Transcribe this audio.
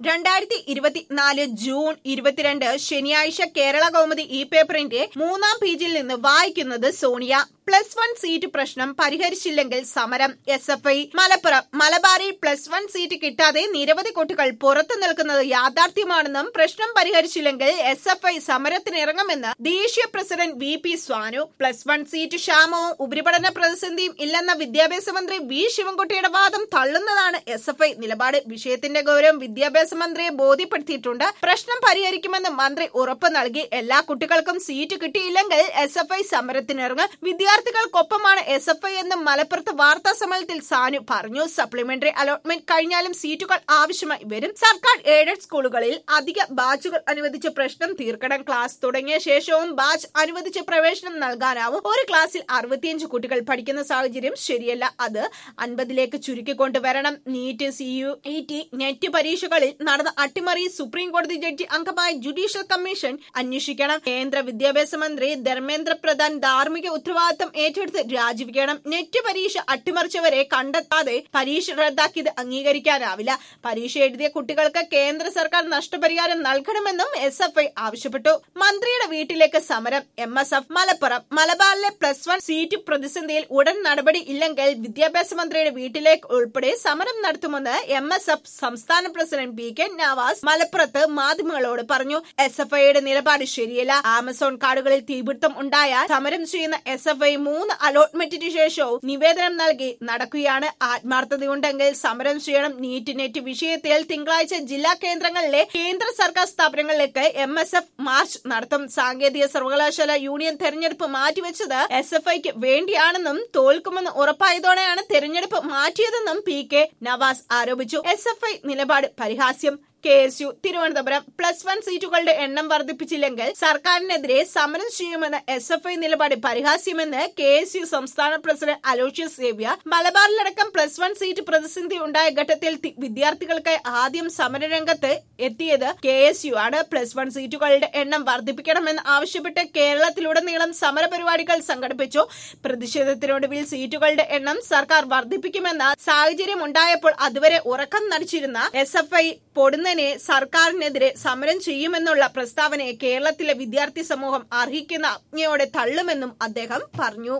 രണ്ടായിരത്തി ഇരുപത്തിനാല് ജൂൺ ഇരുപത്തിരണ്ട് ശനിയാഴ്ച കേരള കൗമുദി ഇ പേപ്പറിന്റെ മൂന്നാം പേജിൽ നിന്ന് വായിക്കുന്നത് സോണിയ പ്ലസ് വൺ സീറ്റ് പ്രശ്നം പരിഹരിച്ചില്ലെങ്കിൽ സമരം എസ് എഫ് ഐ മലപ്പുറം മലബാറിൽ പ്ലസ് വൺ സീറ്റ് കിട്ടാതെ നിരവധി കുട്ടികൾ പുറത്തു നിൽക്കുന്നത് യാഥാർത്ഥ്യമാണെന്നും പ്രശ്നം പരിഹരിച്ചില്ലെങ്കിൽ എസ് എഫ് ഐ സമരത്തിനിറങ്ങുമെന്ന് ദേശീയ president V P Sanu plus one seat ക്ഷാമവും ഉപരിപഠന പ്രതിസന്ധിയും ഇല്ലെന്ന വിദ്യാഭ്യാസ മന്ത്രി വി ശിവൻകുട്ടിയുടെ വാദം തള്ളുന്നതാണ് എസ് എഫ് ഐ നിലപാട് വിഷയത്തിന്റെ ഗൗരവം വിദ്യാഭ്യാസ മന്ത്രിയെ ബോധ്യപ്പെടുത്തിയിട്ടുണ്ട് പ്രശ്നം പരിഹരിക്കുമെന്ന് മന്ത്രി ഉറപ്പ് നൽകി എല്ലാ കുട്ടികൾക്കും സീറ്റ് കിട്ടിയില്ലെങ്കിൽ എസ് എഫ് ഐ സമരത്തിനിറങ്ങും വിദ്യാർത്ഥികൾക്കൊപ്പമാണ് എസ് എഫ് ഐ എന്ന് മലപ്പുറത്ത് വാർത്താ സമ്മേളനത്തിൽ സാനു പറഞ്ഞു സപ്ലിമെന്ററി അലോട്ട്മെന്റ് കഴിഞ്ഞാലും സീറ്റുകൾ ആവശ്യമായി വരും സർക്കാർ എയ്ഡഡ് സ്കൂളുകളിൽ അധിക ബാച്ചുകൾ അനുവദിച്ച് പ്രശ്നം തീർക്കണം ക്ലാസ് തുടങ്ങിയ ശേഷവും ബാച്ച് അനുവദിച്ച് പ്രവേശനം നൽകാനാവും ഒരു ക്ലാസ്സിൽ അറുപത്തിയഞ്ച് കുട്ടികൾ പഠിക്കുന്ന സാഹചര്യം ശരിയല്ല അത് അൻപതിലേക്ക് ചുരുക്കിക്കൊണ്ടുവരണം NEET C U E T NET പരീക്ഷകളിൽ നടന്ന അട്ടിമറി സുപ്രീം കോടതി ജഡ്ജി അംഗമായ ജുഡീഷ്യൽ കമ്മീഷൻ അന്വേഷിക്കണം കേന്ദ്ര വിദ്യാഭ്യാസ മന്ത്രി ധർമ്മേന്ദ്ര പ്രധാൻ ധാർമ്മിക ഉത്തരവാദിത്തം ഏറ്റെടുത്ത് രാജിവെക്കണം നെറ്റ് പരീക്ഷ അട്ടിമറിച്ചവരെ കണ്ടെത്താതെ പരീക്ഷ റദ്ദാക്കിയത് അംഗീകരിക്കാനാവില്ല പരീക്ഷ എഴുതിയ കുട്ടികൾക്ക് കേന്ദ്ര സർക്കാർ നഷ്ടപരിഹാരം നൽകണമെന്നും എസ് എഫ് ഐ ആവശ്യപ്പെട്ടു മന്ത്രിയുടെ വീട്ടിലേക്ക് സമരം എം എസ് എഫ് മലപ്പുറം മലബാറിലെ പ്ലസ് വൺ സീറ്റ് പ്രതിസന്ധിയിൽ ഉടൻ നടപടി ഇല്ലെങ്കിൽ വിദ്യാഭ്യാസ മന്ത്രിയുടെ വീട്ടിലേക്ക് ഉൾപ്പെടെ സമരം നടത്തുമെന്ന് എം എസ് എഫ് സംസ്ഥാന പ്രസിഡന്റ് പി കെ നവാസ് മലപ്പുറത്ത് മാധ്യമങ്ങളോട് പറഞ്ഞു എസ് എഫ് ഐയുടെ നിലപാട് ശരിയല്ല ആമസോൺ കാർഡുകളിൽ തീപിടുത്തം ഉണ്ടായാൽ സമരം ചെയ്യുന്ന എസ് എഫ് ഐ മൂന്ന് അലോട്ട്മെന്റിന് ശേഷവും നിവേദനം നൽകി നടക്കുകയാണ് ആത്മാർത്ഥതയുണ്ടെങ്കിൽ സമരം ചെയ്യണം നീറ്റ് നെറ്റ് വിഷയത്തിൽ തിങ്കളാഴ്ച ജില്ലാ കേന്ദ്രങ്ങളിലെ കേന്ദ്ര സർക്കാർ സ്ഥാപനങ്ങളിലേക്ക് എം എസ് എഫ് മാർച്ച് നടത്തും സാങ്കേതിക സർവകലാശാല യൂണിയൻ തെരഞ്ഞെടുപ്പ് മാറ്റിവെച്ചത് എസ് എഫ് ഐക്ക് വേണ്ടിയാണെന്നും തോൽക്കുമെന്ന് ഉറപ്പായതോടെയാണ് തെരഞ്ഞെടുപ്പ് മാറ്റിയതെന്നും പി കെ നവാസ് ആരോപിച്ചു എസ് എഫ് ഐ നിലപാട് പരിഹാസ്യം K S U Thiruvananthapuram plus one സീറ്റുകളുടെ എണ്ണം വർദ്ധിപ്പിച്ചില്ലെങ്കിൽ സർക്കാരിനെതിരെ സമരം ചെയ്യുമെന്ന എസ് എഫ് ഐ നിലപാട് പരിഹാസ്യമെന്ന് കെ എസ് യു സംസ്ഥാന പ്രസിഡന്റ് അലോഷ്യസ് സേവ്യ മലബാറിലടക്കം പ്ലസ് വൺ സീറ്റ് പ്രതിസന്ധി ഉണ്ടായ ഘട്ടത്തിൽ തി- വിദ്യാർത്ഥികൾക്ക് ആദ്യം സമരരംഗത്ത് എത്തിയത് കെ എസ് യു ആണ് പ്ലസ് വൺ സീറ്റുകളുടെ എണ്ണം വർദ്ധിപ്പിക്കണമെന്ന് ആവശ്യപ്പെട്ട് കേരളത്തിലുടനീളം സമരപരിപാടികൾ സംഘടിപ്പിച്ചു പ്രതിഷേധത്തിനൊടുവിൽ സീറ്റുകളുടെ എണ്ണം സർക്കാർ വർദ്ധിപ്പിക്കുമെന്ന സാഹചര്യം ഉണ്ടായപ്പോൾ അതുവരെ ഉറക്കം നടിച്ചിരുന്ന എസ് എഫ് ഐ പൊടുന്നനെ സർക്കാരിനെതിരെ സമരം ചെയ്യുമെന്നുള്ള പ്രസ്താവനയെ കേരളത്തിലെ വിദ്യാർത്ഥി സമൂഹം അർഹിക്കുന്ന അജ്ഞയോടെ തള്ളുമെന്നും അദ്ദേഹം പറഞ്ഞു